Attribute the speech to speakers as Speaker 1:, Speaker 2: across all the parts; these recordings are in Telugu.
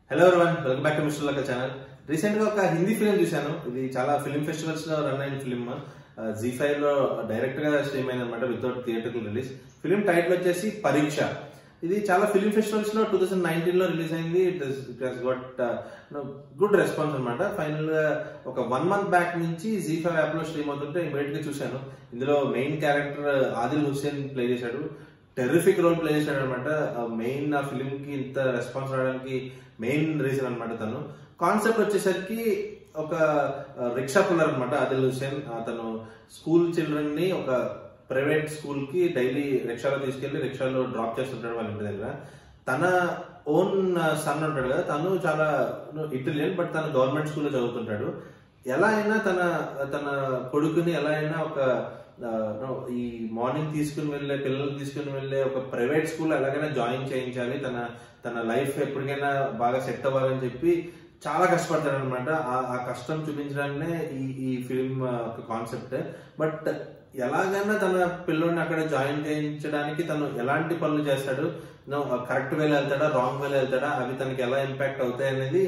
Speaker 1: hello everyone welcome back to mister local channel recent గా ఒక హిందీ ఫిలిం చూశాను ఇది చాలా ఫిల్మ్ ఫెస్టివల్స్ లో రన్ అయిన ఫిలిం జీ ఫైవ్ లో డైరెక్ట్ గా స్ట్రీమ్ అయింది అనమాట without theatre release film title వచ్చేసి పరీక్ష ఇది చాలా ఫిలిం ఫెస్టివల్స్ లో టూ థౌసండ్ నైన్టీన్ లో రిలీజ్ అయింది it it has got good response అనమాట ఫైనల్ గా ఒక వన్ మంత్ బ్యాక్ నుంచి జీ ఫైవ్ యాప్ లో స్ట్రీమ్ అవుతుంటే ఇమీడియట్ గా చూశాను ఇందులో main character Adil Hussain play చేశాడు టెర్రిఫిక్ రోల్ ప్లే చేశాడు అనమాట మెయిన్ ఆ ఫిలిం కి ఇంత రెస్పాన్స్ రావడానికి మెయిన్ రీజన్ అనమాట తను కాన్సెప్ట్ వచ్చేసరికి ఒక రిక్షా పుల్లర్ అనమాట ఆదిల్ హుసేన్ అతను స్కూల్ చిల్డ్రన్ ని ఒక ప్రైవేట్ స్కూల్ కి డైలీ రిక్షాలో తీసుకెళ్లి రిక్షాలో డ్రాప్ చేస్తుంటాడు వాళ్ళ ఇంటి దగ్గర తన ఓన్ సన్ ఉంటాడు కదా తను చాలా ఇటాలియన్ బట్ తను గవర్నమెంట్ స్కూల్లో చదువుతుంటాడు ఎలా అయినా తన తన కొడుకుని ఎలా అయినా ఒక ఆ, no, ఈ మార్నింగ్ తీసుకుని వెళ్ళే పిల్లల్ని తీసుకుని వెళ్ళే ఒక ప్రైవేట్ స్కూల్ ఎలాగైనా జాయిన్ చేయించాలి తన తన లైఫ్ ఎప్పటికైనా బాగా సెట్ అవ్వాలని చెప్పి చాలా కష్టపడతాడు అనమాట ఆ కష్టం చూపించడాన్నే ఈ ఈ ఫిల్మ్ ఒక కాన్సెప్ట్ బట్ ఎలాగైనా తన పిల్లోడిని అక్కడ జాయిన్ చేయించడానికి తను ఎలాంటి పనులు చేస్తాడు కరెక్ట్ వేలో వెళ్తాడా రాంగ్ వేలో వెళ్తాడా అవి తనకి ఎలా ఇంపాక్ట్ అవుతాయి అనేది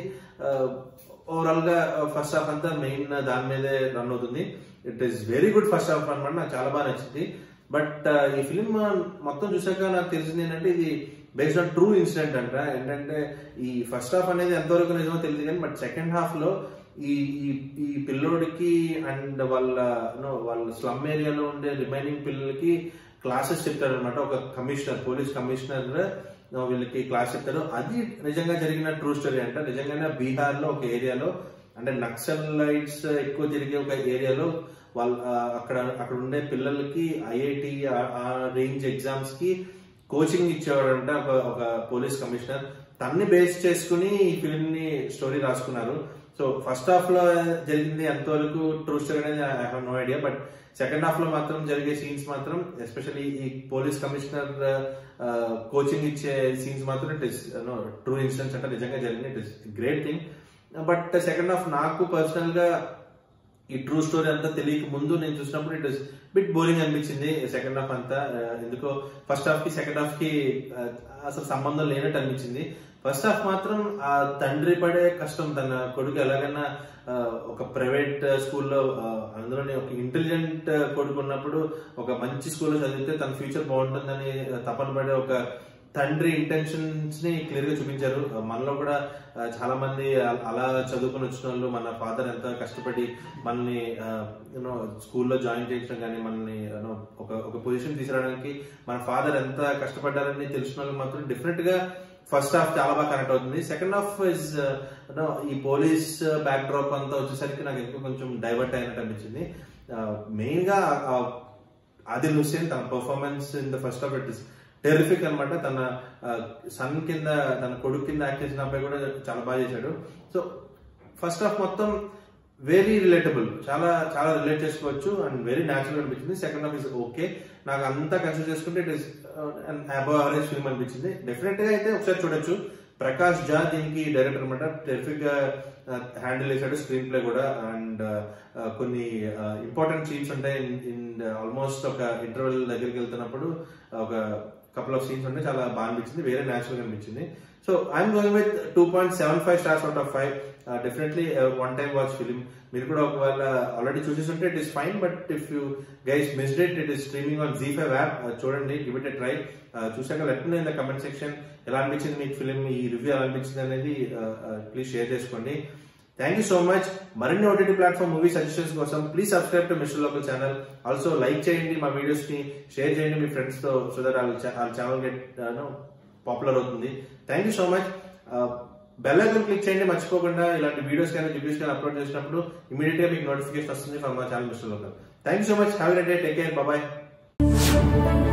Speaker 1: ఓవరాల్ గా ఫస్ట్ హాఫ్ అంతా మెయిన్ దాని మీదే రన్ అవుతుంది it is very good first half అనమాట నాకు చాలా బాగా నచ్చింది బట్ ఈ ఫిలిం మొత్తం చూసాక నాకు తెలిసింది ఏంటంటే ఇది బేస్డ్ ఆన్ ట్రూ ఇన్సిడెంట్ అంట ఏంటంటే ఈ ఫస్ట్ హాఫ్ అనేది ఎంతవరకు నిజమో తెలియదు కానీ బట్ సెకండ్ హాఫ్ లో ఈ ఈ ఈ పిల్లోడికి అండ్ వాళ్ళ నో వాళ్ళ స్లమ్ ఏరియాలో ఉండే రిమైనింగ్ పిల్లలకి క్లాసెస్ చెప్తాడు అనమాట ఒక కమిషనర్ పోలీస్ కమిషనర్ వీళ్ళకి క్లాస్ చెప్తారు అది నిజంగా జరిగిన ట్రూ స్టోరీ అంట నిజంగానే బీహార్ లో ఒక ఏరియాలో అంటే నక్సలైట్స్ ఎక్కువ జరిగే ఒక ఏరియాలో వాళ్ళ అక్కడ అక్కడ ఉండే పిల్లలకి ఐఐటి ఆ రేంజ్ ఎగ్జామ్స్ కి కోచింగ్ ఇచ్చేవాడంట ఒక ఒక పోలీస్ కమిషనర్ తన్ని బేస్ చేసుకుని ఈ ఫిల్మ్ ని స్టోరీ రాసుకున్నారు సో ఫస్ట్ హాఫ్ లో జరిగింది ఎంతవరకు ట్రూ స్టోరీ అనేది I have no idea but second half లో మాత్రం జరిగే సీన్స్ మాత్రం ఎస్పెషల్లీ ఈ పోలీస్ కమిషనర్ కోచింగ్ ఇచ్చే సీన్స్ మాత్రం ఇట్ ఇస్ ట్రూ ఇన్సిడెంట్స్ అంటే నిజంగా జరిగింది it is great thing but second half నాకు పర్సనల్ గా ఈ ట్రూ స్టోరీ అంతా తెలియక ముందు నేను చూసినప్పుడు ఇట్ ఇస్ బిట్ బోరింగ్ అనిపించింది సెకండ్ హాఫ్ అంతా ఎందుకో ఫస్ట్ హాఫ్ కి సెకండ్ హాఫ్ కి అసలు సంబంధం లేనట్టు అనిపించింది ఫస్ట్ హాఫ్ మాత్రం ఆ తండ్రి పడే కష్టం తన కొడుకు ఎలాగైనా ఒక ప్రైవేట్ స్కూల్లో అందులోనే ఒక ఇంటెలిజెంట్ కొడుకు ఉన్నప్పుడు ఒక మంచి స్కూల్లో చదివితే తన ఫ్యూచర్ బాగుంటుందని తపన పడే ఒక తండ్రి ఇంటెన్షన్స్ ని క్లియర్ గా చూపించారు మనలో కూడా చాలా మంది అలా చదువుకుని వచ్చిన వాళ్ళు మన ఫాదర్ ఎంత కష్టపడి మనల్ని యూనో స్కూల్లో జాయిన్ చేయించడం కానీ మనల్ని ఒక ఒక పొజిషన్ తీసుకురావడానికి మన ఫాదర్ ఎంత కష్టపడ్డారని తెలిసిన వాళ్ళు మాత్రం డెఫినెట్ గా ఫస్ట్ హాఫ్ చాలా బాగా కనెక్ట్ అవుతుంది సెకండ్ హాఫ్ ఇస్ ఈ పోలీస్ బ్యాక్ డ్రాప్ అంతా వచ్చేసరికి నాకు ఎక్కువ కొంచెం డైవర్ట్ అయినట్టు అనిపించింది మెయిన్ గా ఆదిల్ హుస్సేన్ తన performance in the first half it is terrific అనమాట తన సన్ కింద తన కొడుకు కింద యాక్ట్ చేసిన అబ్బాయి కూడా చాలా బాగా చేశాడు సో ఫస్ట్ హాఫ్ మొత్తం వెరీ రిలేటబుల్ చాలా చాలా రిలేట్ చేసుకోవచ్చు అండ్ వెరీ న్యాచురల్ అనిపించింది సెకండ్ హాఫ్ ఇస్ ఓకే నాకు అంతా కన్సిడర్ చేసుకుంటే it is above average film అనిపించింది డెఫినెట్ గా అయితే ఒకసారి చూడొచ్చు ప్రకాష్ జా దీనికి డైరెక్టర్ అనమాట టెరిఫిక్ గా హ్యాండిల్ చేశాడు స్క్రీన్ ప్లే కూడా అండ్ కొన్ని ఇంపార్టెంట్ సీన్స్ ఉంటాయి ఇన్ ఆల్మోస్ట్ ఒక ఇంటర్వెల్ దగ్గరికి వెళ్తున్నప్పుడు ఒక కపుల్ ఆఫ్ సీన్స్ ఉంటే చాలా బాగా అనిపించింది వేరే న్యాచురల్ గా అనిపించింది so I'm going with two point seven five stars out of five definitely one time watch film మీరు కూడా ఒకవేళ ఆల్రెడీ చూసేస్తుంటే it is fine but if you guys missed it it is streaming on Zee five app చూడండి గివ్ ఇట్ ఎ ట్రై చూసాక let in the comment section ఎలా అనిపించింది మీకు ఫిలిం ఈ రివ్యూ ఎలా అనిపించింది అనేది ప్లీజ్ షేర్ చేసుకోండి థ్యాంక్ యూ సో మచ్ మరిన్ని ఓటీటీ ప్లాట్ఫామ్ మూవీ సజెషన్స్ కోసం please subscribe to mister local channel also like చేయండి మా వీడియోస్ ని షేర్ చేయండి మీ ఫ్రెండ్స్ తో సో దట్ వాళ్ళ ఛానల్ గెట్ పాపులర్ అవుతుంది thank you so much bell icon click చేయండి మర్చిపోకుండా ఇలాంటి వీడియోస్ కానీ రివ్యూస్ కానీ అప్లోడ్ చేసినప్పుడు ఇమీడియట్ గా మీకు నోటిఫికేషన్ వస్తుంది ఫ్రమ్ మా channel mister local thank you so much have day take care bye